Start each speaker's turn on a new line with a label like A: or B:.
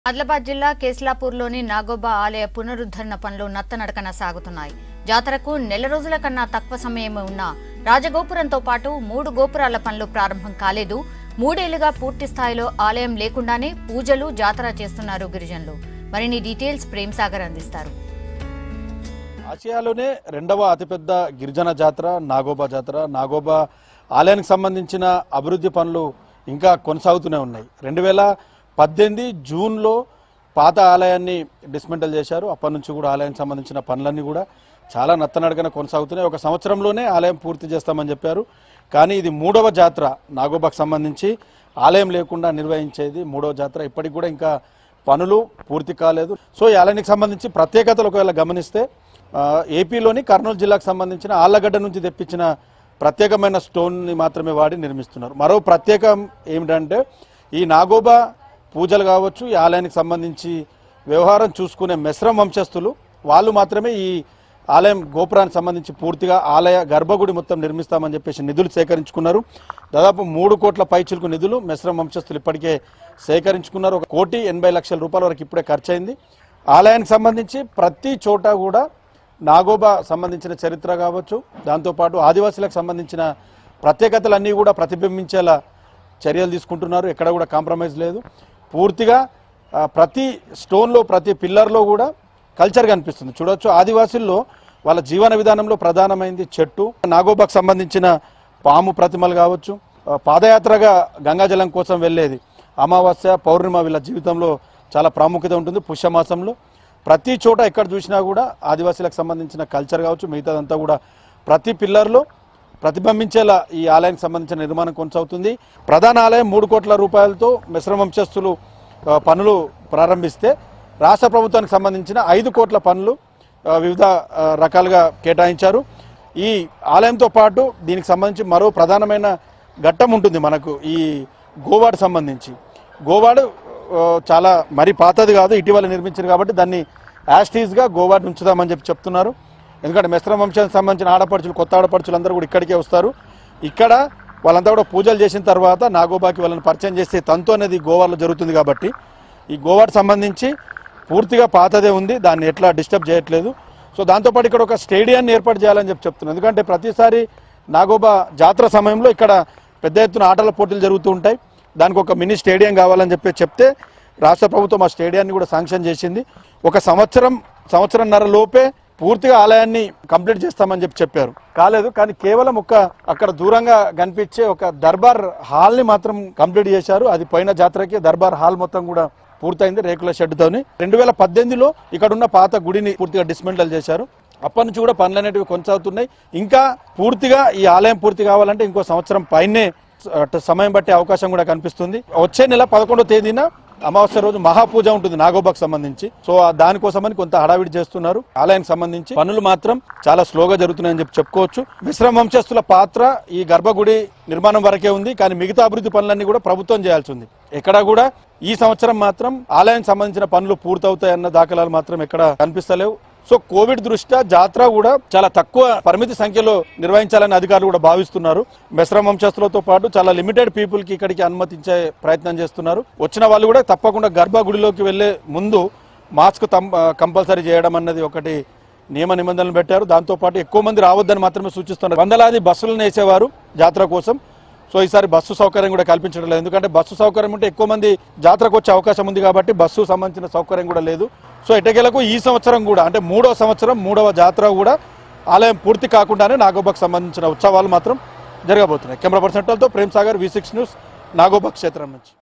A: ఆదిలాబాద్ జిల్లా కేస్లాపూర్లోని నాగోబా ఆలయ పునరుద్ధరణ పనులు నత్తనడకన సాగుతున్నాయి జాతరకు నెల రోజుల కన్నా తక్కువ సమయం ఉన్న రాజగోపురంతో పాటు మూడు గోపురాల పనులు ప్రారంభం కాలేదు మూడేళ్లుగా పూర్తి స్థాయిలో ఆలయం లేకుండానే పూజలు జాతర చేస్తున్నారు గిరిజనులు మరిన్ని డీటెయిల్స్ ప్రేమ్ సాగర్ అందిస్తారు
B: ఆసియాలోనే రెండవ అతిపెద్ద గిరిజన జాతర నాగోబా జాతర నాగోబా ఆలయానికి సంబంధించిన అభివృద్ధి పనులు ఇంకా కొనసాగుతూనే ఉన్నాయి రెండు వేల పద్దెనిమిది జూన్లో పాత ఆలయాన్ని డిస్మెంటల్ చేశారు అప్పటి నుంచి కూడా ఆలయానికి సంబంధించిన పనులన్నీ కూడా చాలా నత్తనడకన కొనసాగుతున్నాయి ఒక సంవత్సరంలోనే ఆలయం పూర్తి చేస్తామని చెప్పారు కానీ ఇది మూడవ జాతర నాగోబాకు సంబంధించి ఆలయం లేకుండా నిర్వహించేది మూడవ జాతర ఇప్పటికి కూడా ఇంకా పనులు పూర్తి కాలేదు సో ఈ ఆలయానికి సంబంధించి ప్రత్యేకతలు ఒకవేళ గమనిస్తే ఆ, ఏపీలోని కర్నూలు జిల్లాకు సంబంధించిన ఆళ్లగడ్డ నుంచి తెప్పించిన ప్రత్యేకమైన స్టోన్ని మాత్రమే వాడి నిర్మిస్తున్నారు మరో ప్రత్యేకం ఏమిటంటే ఈ నాగోబా పూజలు కావచ్చు ఈ ఆలయానికి సంబంధించి వ్యవహారం చూసుకునే మెస్రం వంశస్థులు వాళ్ళు మాత్రమే ఈ ఆలయం గోపురానికి సంబంధించి పూర్తిగా ఆలయ గర్భగుడి మొత్తం నిర్మిస్తామని చెప్పేసి నిధులు సేకరించుకున్నారు దాదాపు మూడు కోట్ల పైచిలకు నిధులు మెస్రం వంశస్థులు ఇప్పటికే సేకరించుకున్నారు ఒక కోటి ఎనభై లక్షల రూపాయల వరకు ఇప్పుడే ఖర్చు అయింది ఆలయానికి సంబంధించి ప్రతి చోట కూడా నాగోబా సంబంధించిన చరిత్ర కావచ్చు దాంతోపాటు ఆదివాసీలకు సంబంధించిన ప్రత్యేకతలన్నీ కూడా ప్రతిబింబించేలా చర్యలు తీసుకుంటున్నారు ఎక్కడ కూడా కాంప్రమైజ్ లేదు పూర్తిగా ఆ, ప్రతి స్టోన్లో ప్రతి పిల్లర్లో కూడా కల్చర్ కనిపిస్తుంది చూడొచ్చు ఆదివాసుల్లో వాళ్ళ జీవన విధానంలో ప్రధానమైంది చెట్టు నాగోబాకు సంబంధించిన పాము ప్రతిమలు కావచ్చు ఆ, పాదయాత్రగా గంగాజలం కోసం వెళ్ళేది అమావాస్య పౌర్ణిమ వీళ్ళ జీవితంలో చాలా ప్రాముఖ్యత ఉంటుంది పుష్యమాసంలో ప్రతి చోట ఎక్కడ చూసినా కూడా ఆదివాసీలకు సంబంధించిన కల్చర్ కావచ్చు మిగతాదంతా కూడా ప్రతి పిల్లర్లో ప్రతిబింబించేలా ఈ ఆలయానికి సంబంధించిన నిర్మాణం కొనసాగుతుంది ప్రధాన ఆలయం మూడు కోట్ల రూపాయలతో మిశ్రమ వంశస్థులు ఆ, పనులు ప్రారంభిస్తే రాష్ట్ర ప్రభుత్వానికి సంబంధించిన ఐదు కోట్ల పనులు ఆ, వివిధ ఆ, రకాలుగా కేటాయించారు ఈ ఆలయంతో పాటు దీనికి సంబంధించి మరో ప్రధానమైన ఘట్టం ఉంటుంది మనకు ఈ గోవాడు సంబంధించి గోవాడు ఆ, చాలా మరి పాతది కాదు ఇటీవల నిర్మించారు కాబట్టి దాన్ని యాస్టీస్గా గోవాడు ఉంచుదామని చెప్పి చెప్తున్నారు ఎందుకంటే మిశ్రమ వంశానికి సంబంధించిన ఆడపడుచులు కొత్త ఆడపడుచులు అందరూ కూడా ఇక్కడికే వస్తారు ఇక్కడ వాళ్ళంతా కూడా పూజలు చేసిన తర్వాత నాగోబాకి వాళ్ళని పరిచయం చేసే తంతు అనేది గోవాలో జరుగుతుంది కాబట్టి ఈ గోవాకి సంబంధించి పూర్తిగా పాతదే ఉంది దాన్ని ఎట్లా డిస్టర్బ్ చేయట్లేదు సో దాంతోపాటు ఇక్కడ ఒక స్టేడియాన్ని ఏర్పాటు చేయాలని చెప్పి చెప్తున్నాను ఎందుకంటే ప్రతిసారి నాగోబా జాతర సమయంలో ఇక్కడ పెద్ద ఎత్తున ఆటల పోటీలు జరుగుతూ ఉంటాయి దానికి ఒక మినీ స్టేడియం కావాలని చెప్పి చెప్తే రాష్ట్ర ప్రభుత్వం ఆ స్టేడియాన్ని కూడా శాంక్షన్ చేసింది ఒక సంవత్సరం సంవత్సరంన్నర లోపే పూర్తిగా ఆలయాన్ని కంప్లీట్ చేస్తామని చెప్పి చెప్పారు కాలేదు కానీ కేవలం ఒక అక్కడ దూరంగా కనిపించే ఒక దర్బార్ హాల్ ని మాత్రం కంప్లీట్ చేశారు అది పోయిన జాతరకి దర్బార్ హాల్ మొత్తం కూడా పూర్తయింది రేకుల షెడ్తోని రెండు వేల పద్దెనిమిదిలో ఇక్కడ ఉన్న పాత గుడిని పూర్తిగా డిస్మెంటల్ చేశారు అప్పటి నుంచి కూడా పనులు అనేటివి కొనసాగుతున్నాయి ఇంకా పూర్తిగా ఈ ఆలయం పూర్తి కావాలంటే ఇంకో సంవత్సరం పైనే అటు సమయం బట్టే అవకాశం కూడా కనిపిస్తుంది వచ్చే నెల పదకొండో తేదీన అమావాస్య రోజు మహాపూజ ఉంటుంది నాగోబాకు సంబంధించి సో ఆ దానికోసమని కొంత హడావిడి చేస్తున్నారు ఆలయానికి సంబంధించి పనులు మాత్రం చాలా స్లోగా జరుగుతున్నాయని చెప్పి చెప్పుకోవచ్చు మిశ్రమ వంశస్థుల పాత్ర ఈ గర్భగుడి నిర్మాణం వరకే ఉంది కానీ మిగతా అభివృద్ధి పనులన్నీ కూడా ప్రభుత్వం చేయాల్సి ఉంది ఎక్కడ కూడా ఈ సంవత్సరం మాత్రం ఆలయానికి సంబంధించిన పనులు పూర్తవుతాయన్న దాఖలాలు మాత్రం ఎక్కడ కనిపిస్తలేవు సో కోవిడ్ దృష్ట్యా జాతర కూడా చాలా తక్కువ పరిమితి సంఖ్యలో నిర్వహించాలని అధికారులు కూడా భావిస్తున్నారు మెస్రం వంశస్థులతో పాటు చాలా లిమిటెడ్ పీపుల్ కి ఇక్కడికి అనుమతించే ప్రయత్నం చేస్తున్నారు వచ్చిన వాళ్ళు కూడా తప్పకుండా గర్భగుడిలోకి వెళ్లే ముందు మాస్క్ కంపల్సరీ చేయడం అన్నది ఒకటి నియమ నిబంధనలు పెట్టారు దాంతోపాటు ఎక్కువ మంది రావద్దని మాత్రమే సూచిస్తున్నారు వందలాది బస్సులను వేసేవారు జాతర కోసం సో ఈసారి బస్సు సౌకర్యం కూడా కల్పించడం లేదు ఎందుకంటే బస్సు సౌకర్యం ఉంటే ఎక్కువ మంది జాతరకు వచ్చే అవకాశం ఉంది కాబట్టి బస్సు సంబంధించిన సౌకర్యం కూడా లేదు సో ఎటకేలకు ఈ సంవత్సరం కూడా అంటే మూడవ సంవత్సరం మూడవ జాతర కూడా ఆలయం పూర్తి కాకుండానే నాగోబాకు సంబంధించిన ఉత్సవాలు మాత్రం జరగబోతున్నాయి కెమెరా పర్సెంట్లతో Prem Sagar V six news Nagoba క్షేత్రం నుంచి